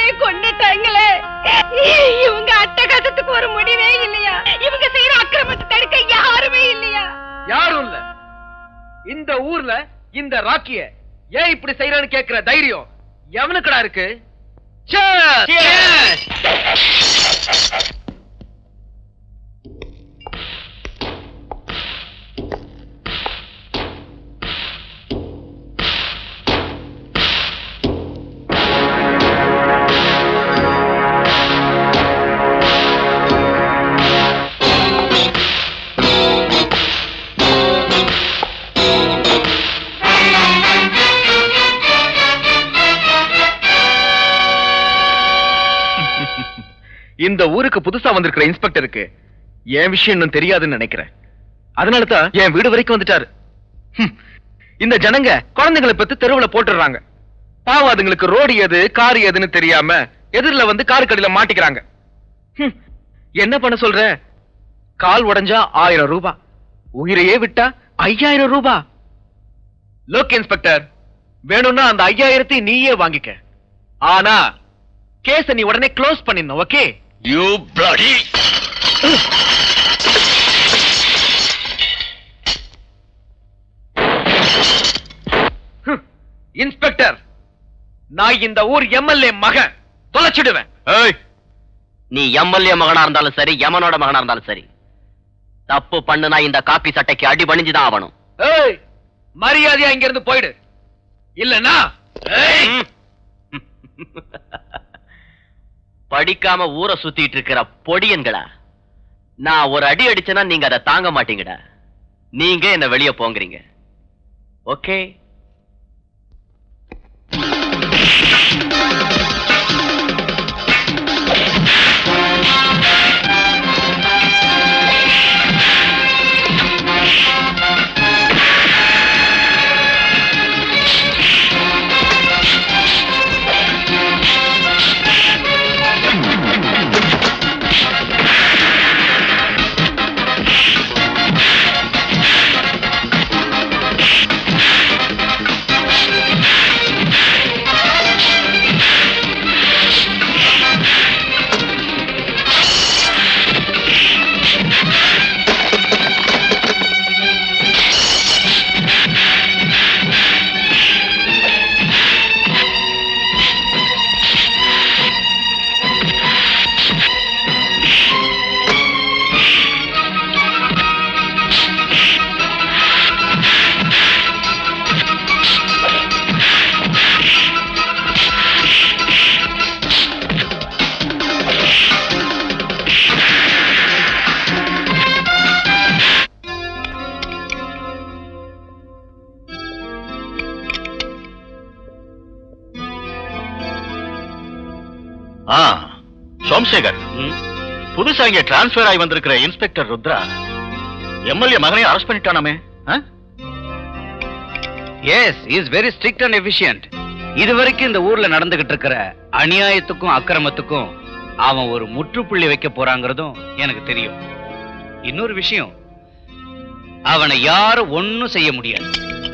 பிள்ளைய கொண்டுட்டாங்களே இவங்க அட்டகாசத்துக்கு ஒரு முடிவே இல்லையா இவங்க செய்யற அக்கிரமத்தை தடுக்க யாருமே இல்லையா யாரும் இல்ல இந்த ஊர்ல இந்த ராக்கிய ஏன் இப்படி செய்யறன்னு கேக்குற தைரியம் எவனுக்குடா இருக்கு Cheers! இந்த ஊருக்கு புதுசா வந்திருக்கிற இன்ஸ்பெக்டருக்கு என் விஷயம் இன்னும் தெரியாதுன்னு நினைக்கிறேன் அதனால தான் என் வீடு வரைக்கும் வந்துட்டாரு ஹம். இந்த ஜனங்க குழந்தைங்களை பத்தி தெருவுல போட்டுடுறாங்க பாவம் அதுங்களுக்கு ரோடு எது கார் எதுன்னு தெரியாம எதிரில வந்து காரு கடையில மாட்டிக்கிறாங்க ஹம். என்ன பண்ண சொல்ற கால் உடைஞ்சா ஆயிரம் ரூபாய் உயிரையே விட்டா ஐயாயிரம் ரூபாய் லோக் இன்ஸ்பெக்டர் வேணும்னா அந்த ஐயாயிரத்தை நீயே வாங்கிக்க ஆனா கேஸ நீ உடனே க்ளோஸ் பண்ணிடணும் ஓகே யூ பிளடி இன்ஸ்பெக்டர் நான் இந்த ஊர் எம்எல்ஏ மகன் தொலைச்சிடுவேன் ஏய் நீ எம்எல்ஏ மகனா இருந்தாலும் சரி யமனோட மகனா இருந்தாலும் சரி தப்பு பண்ணுனா இந்த காப்பி சட்டைக்கு அடி பணிஞ்சுதான் ஆகணும் ஏய் மரியாதையா இங்க இருந்து போயிடு இல்லனா ஏய் ம். படிக்காம ஊரை சுத்திட்டு இருக்கிற பொடியன்களா நான் ஒரு அடி அடிச்சேன்னா நீங்க அதை தாங்க மாட்டீங்கடா நீங்க என்ன வெளிய போங்கறீங்க ஓகே ஆ சோம்சேகர் புதுசா இங்க டிரான்ஸ்பர் ஆகி வந்திருக்கிற இன்ஸ்பெக்டர் ருத்ரா எம்எல்ஏ மகனையும் அரெஸ்ட் பண்ணிட்டானாமே ஆ? Yes is very strict and efficient இதுவரைக்கும் இந்த ஊர்ல நடந்துகிட்டு இருக்கிற அநியாயத்துக்கும் அக்கிரமத்துக்கும் அவன் ஒரு முற்றுப்புள்ளி வைக்க போறாங்கிறதும் எனக்கு தெரியும் இன்னொரு விஷயம் அவனை யாரும் ஒண்ணும் செய்ய முடியாது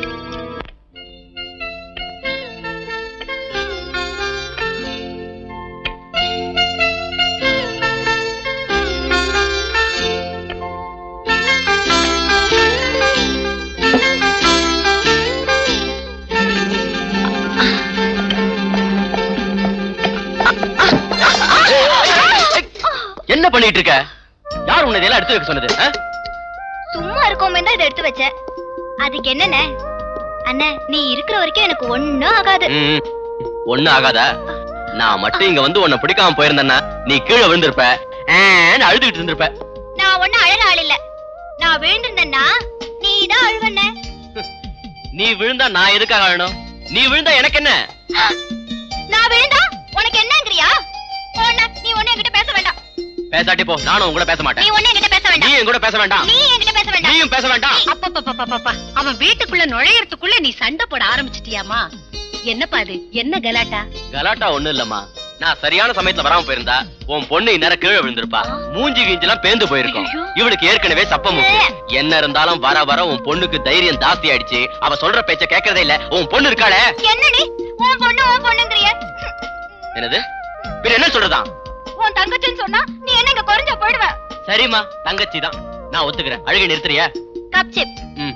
என்ன பண்ணிட்டு இருக்க யார் உன்னை இதெல்லாம் எடுத்து வைக்க சொன்னது ஆ? சும்மா இருக்கோமே தான் இதை எடுத்து வச்சேன் அதுக்கு என்னண்ணே அண்ணே நீ இருக்கிற வரைக்கும் எனக்கு ஒண்ணும் ஆகாது ம், ஒண்ணும் ஆகாதா நான் மட்டும் இங்க வந்து உன்னை பிடிக்காம போயிருந்தேன்னா நீ கீழே விழுந்திருப்ப ஏன்னு அழுதுகிட்டு இருந்திருப்ப நான் ஒண்ணும் அழற ஆள் இல்ல நான் விழுந்திருந்தேன்னா நீ தான் அழுவண்ணே நீ விழுந்தா நான் எதுக்காக அழணும் நீ விழுந்தா எனக்கு என்ன நான் விழுந்தா உனக்கு என்னங்கிறியா போண்ணா நீ ஒண்ணு என்கிட்ட பேச வேண்டாம் பேசாட்டி போ நானும் உன் கூட பேச நீ மாட்டேன் ஒண்ணு என்கிட்ட பேச நீ வேண்டாம் என் கூட பேச வேண்டாம் நீ என்கிட்ட பேச வேண்டாம் நீயும் பேச வேண்டாம் அப்பப்பப்பப்பப்பா அவன் வீட்டுக்குள்ள நுழையறதுக்குள்ள நீ சண்டை போட ஆரம்பிச்சிட்டியாமா என்னப்பா அது என்ன கலாட்டா கலாட்டா ஒண்ணும் இல்லம்மா நான் சரியான சமயத்துல வராம போயிருந்தா உன் பொண்ணு இந்நேரம் கீழே விழுந்திருப்பா மூஞ்சி கீஞ்செல்லாம் பேந்து போயிருக்கும் ஐயோ. இவளுக்கு ஏற்கனவே சப்ப முக்கு என்ன இருந்தாலும் வர வர உன் பொண்ணுக்கு தைரியம் ஜாஸ்தி ஆயிடுச்சு அவ சொல்ற பேச்ச கேட்கறதே இல்ல உன் பொண்ணு இருக்காளே என்ன நீ உன் பொண்ணு உன் பொண்ணுங்கிறிய என்னது என்ன சொல்றதா உன் தங்கச்சின்னு சொன்னா நீ என்ன இங்க குறைஞ்ச போயிடுவ சரிம்மா தங்கச்சி தான் நான் ஒத்துக்கிறேன் அழுகை நிறுத்துறியா கப் சிப் ம்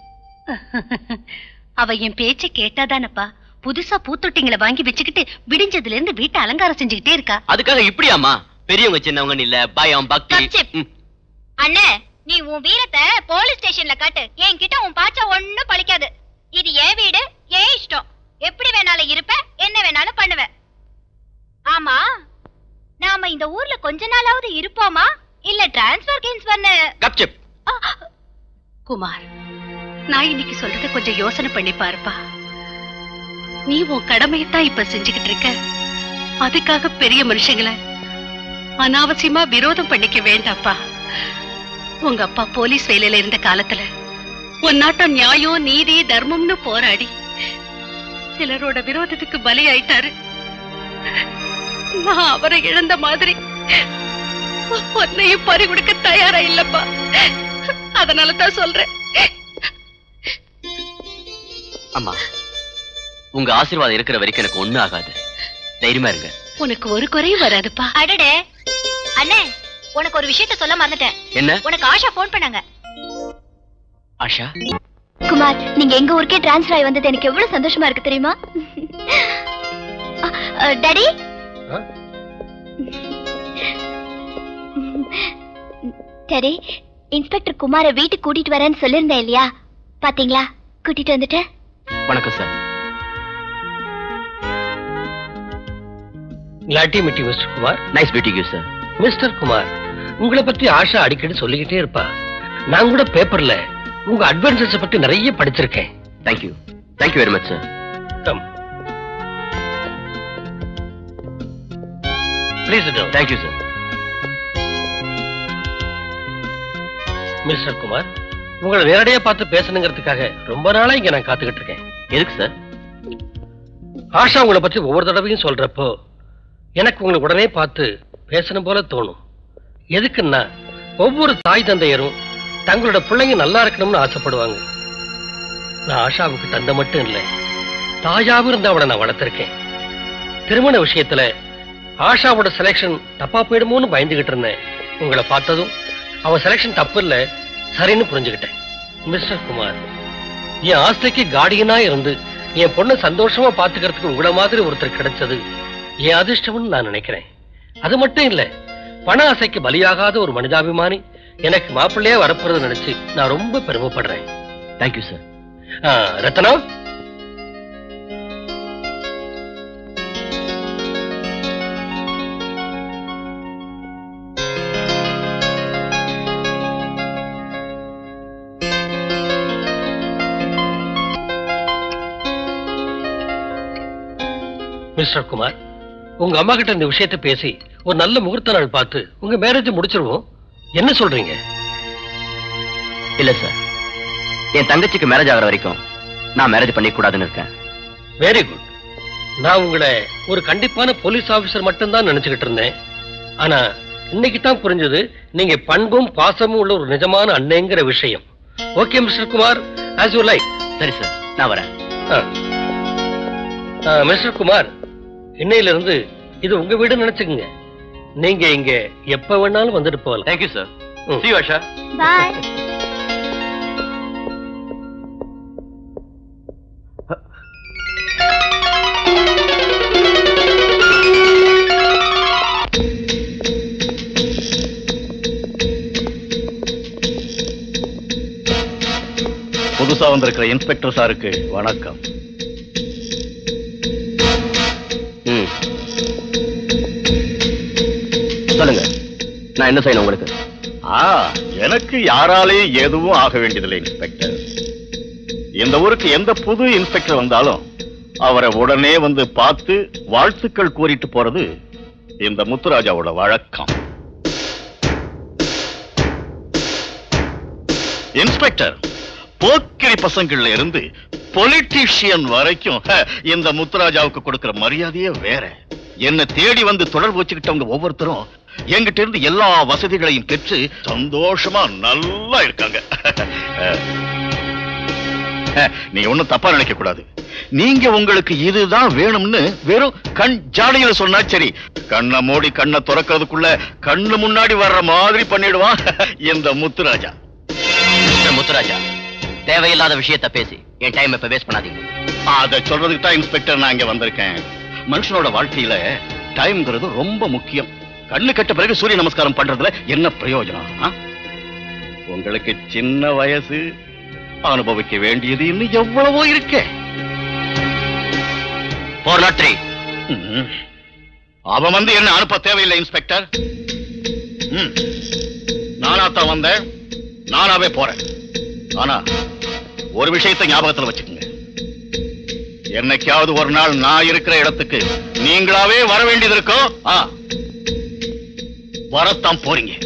அவ என் பேச்ச கேட்டாதானப்பா புதுசா பூத்தொட்டிங்களை வாங்கி வச்சுக்கிட்டு விடிஞ்சதுல இருந்து வீட்டை அலங்காரம் செஞ்சுக்கிட்டே இருக்கா அதுக்காக இப்படியாம்மா பெரியவங்க சின்னவங்க இல்ல பயம் பக்தி கப்சிப். ம். அண்ணே நீ உன் வீரத்தை போலீஸ் ஸ்டேஷன்ல காட்டு என்கிட்ட உன் பாச்சா ஒண்ணும் பழிக்காது இது என் வீடு என் இஷ்டம் எப்படி வேணாலும் இருப்ப என்ன வேணாலும் பண்ணுவ ஆமா நாம இந்த ஊர்ல கொஞ்ச நாளாவது இருப்போமா இல்ல டிரான்ஸ்பர் கின்ஸ்பர்னு கப்சிப் குமார் நான் இன்னைக்கு சொல்றத கொஞ்சம் யோசனை பண்ணி பாருப்பா நீ உன் கடமையத்தான் இப்ப செஞ்சுக்கிட்டு இருக்க அதுக்காக பெரிய மனுஷங்களை அனாவசியமா விரோதம் பண்ணிக்க வேண்டாப்பா உங்க அப்பா போலீஸ் வேலையில இருந்த காலத்துல உன் நாட்டம் நியாயம் நீதி தர்மம்னு போராடி சிலரோட விரோதத்துக்கு பலியாயிட்டாரு நான் அவரை இழந்த மாதிரி உன்னையும் பறி கொடுக்க தயாரா இல்லப்பா அதனால தான் சொல்றேன் அம்மா உங்க ஆசீர்வாதம் இருக்கிற வரைக்கும் எனக்கு ஒண்ணும் ஆகாது தைரியமா இருங்க உனக்கு ஒரு குறையும் வராதுப்பா அடடே அண்ணே உனக்கு ஒரு விஷயத்த சொல்ல மறந்துட்டேன் என்ன உனக்கு ஆஷா ஃபோன் பண்ணாங்க ஆஷா குமார் நீங்க எங்க ஊருக்கே டிரான்ஸ்ஃபர் ஆகி வந்தது எனக்கு எவ்வளவு சந்தோஷமா இருக்கு தெரியுமா டாடி ஆ? டாடி இன்ஸ்பெக்டர் குமார வீட்டுக்கு கூட்டிட்டு வரேன்னு சொல்லியிருந்தேன் இல்லையா பாத்தீங்களா கூட்டிட்டு வந்துட்டேன் வணக்கம் sir glad meet mister Kumar nice meeting you sir mister Kumar உங்களை பத்தி ஆஷா அடிக்கடி சொல்லிக்கிட்டே இருப்பா நான் கூட பேப்பர்ல உங்க அட்வென்ச்சர்ஸ் பத்தி நிறைய படிச்சிருக்கேன் thank you thank you very much sir come please thank you sir mister Kumar உங்களை நேரடியா பார்த்து பேசணுங்கிறதுக்காக ரொம்ப நாளா இங்க நான் காத்துக்கிட்டு இருக்கேன் எதுக்கு சார் ஆஷா உங்களை பத்தி ஒவ்வொரு தடவையும் சொல்றப்போ எனக்கு உங்களை உடனே பார்த்து பேசணும் போல தோணும் எதுக்குன்னா ஒவ்வொரு தாய் தந்தையரும் தங்களோட பிள்ளைங்க நல்லா இருக்கணும்னு ஆசைப்படுவாங்க நான் ஆஷாவுக்கு தந்தை மட்டும் இல்லை தாயாவும் இருந்து அவளை நான் வளர்த்திருக்கேன் திருமண விஷயத்துல ஆஷாவோட செலெக்ஷன் தப்பா போயிடுமோன்னு பயந்துகிட்டு இருந்தேன் உங்களை பார்த்ததும் அவ செலெக்ஷன் தப்பு இல்ல சரின்னு புரிஞ்சுக்கிட்டேன் மிஸ்டர் குமார் என் ஆசைக்கு கார்டியனா இருந்து என் பொண்ணை சந்தோஷமா பாத்துக்கிறதுக்கு உங்கள மாதிரி ஒருத்தர் கிடைச்சது என் அதிர்ஷ்டம்னு நான் நினைக்கிறேன் அது மட்டும் இல்ல பண ஆசைக்கு பலியாகாத ஒரு மனிதாபிமானி எனக்கு மாப்பிள்ளையா வரப்போறது நினைச்சு நான் ரொம்ப பெருமைப்படுறேன் தேங்க்யூ சார் ஆ, ரத்னம் மிஸ்டர் குமார் உங்க அம்மா கிட்ட இந்த விஷயத்தை பேசி ஒரு நல்ல முகூர்த்த நாள் பார்த்து உங்க மேரேஜ் முடிச்சிருவோம் என்ன சொல்றீங்க இல்ல சார் என் தங்கச்சிக்கு மேரேஜ் ஆகிற வரைக்கும் நான் மேரேஜ் பண்ணிக்க கூடாதுன்னு இருக்கேன் வெரி குட் நான் உங்களை ஒரு கண்டிப்பான போலீஸ் ஆபீசர் மட்டும்தான் நினைச்சுக்கிட்டு இருந்தேன் ஆனா இன்னைக்கு தான் புரிஞ்சது நீங்க பண்பும் பாசமும் உள்ள ஒரு நிஜமான அண்ணங்கிற விஷயம் okay mister Kumar as you like சரி சார் நான் வரேன் மிஸ்டர் குமார் இன்னையில இருந்து இது உங்க வீடுன்னு நினைச்சுக்கங்க நீங்க இங்க எப்ப வேணாலும் வந்துட்டு போகலாம் தேங்க்யூ சார் ம். சி ஆஷா பாய் புதுசா வந்திருக்கிற இன்ஸ்பெக்டர் சாருக்கு வணக்கம் ம் சொல்லுங்க நான் என்ன செய்யணும் உங்களுக்கு ஆ எனக்கு யாராலையும் எதுவும் ஆக வேண்டியதில்லை இன்ஸ்பெக்டர் இந்த ஊருக்கு எந்த புது இன்ஸ்பெக்டர் வந்தாலும் அவரை உடனே வந்து பார்த்து வாழ்த்துக்கள் கூறிட்டு போறது இந்த முத்துராஜாவோட வழக்கம் இன்ஸ்பெக்டர் போக்கிரி பசங்கள்ல இருந்து பொலிட்டீஷியன் வரைக்கும் ஹ, இந்த முத்துராஜாவுக்கு கொடுக்கிற மரியாதையே வேற என்ன தேடி வந்து தொடர்பு வச்சுக்கிட்டவங்க ஒவ்வொருத்தரும் என்கிட்ட இருந்து எல்லா வசதிகளையும் பெற்று சந்தோஷமா நல்லா இருக்காங்க நீங்க ஒண்ணும் தப்பா நினைக்க கூடாது நீங்க உங்களுக்கு இதுதான் வேணும்னு வெறும் கண் ஜாடையில சொன்னா சரி கண்ணை மூடி கண்ணை திறக்கிறதுக்குள்ள கண்ணு முன்னாடி வர்ற மாதிரி பண்ணிடுவான் இந்த முத்துராஜா மிஸ்டர் முத்துராஜா தேவையில்லாத விஷயத்த பேசி என் டைம் இப்ப வேஸ்ட் பண்ணாதீங்க அத சொல்றதுக்கு தான் இன்ஸ்பெக்டர் நான் இங்க வந்திருக்கேன் மனுஷனோட வாழ்க்கையில டைம்ங்கிறது ரொம்ப முக்கியம் கண்ணு கட்ட பிறகு சூரிய நமஸ்காரம் பண்றதுல என்ன பிரயோஜனம் ஆ? உங்களுக்கு சின்ன வயசு அனுபவிக்க வேண்டியது இன்னும் எவ்வளவோ இருக்கே ஃபோர் நாட் த்ரீ ம்ம். அவன் வந்து என்ன அனுப்ப தேவையில்லை இன்ஸ்பெக்டர் ம். நானா தான் வந்தேன் நானாவே போறேன் ஆனா ஒரு விஷயத்தை ஞாபகத்துல வச்சுக்கோங்க என்னைக்காவது ஒரு நாள் நான் இருக்கிற இடத்துக்கு நீங்களாவே வர வேண்டியது இருக்கும் ஆ வரத்தான் போறீங்க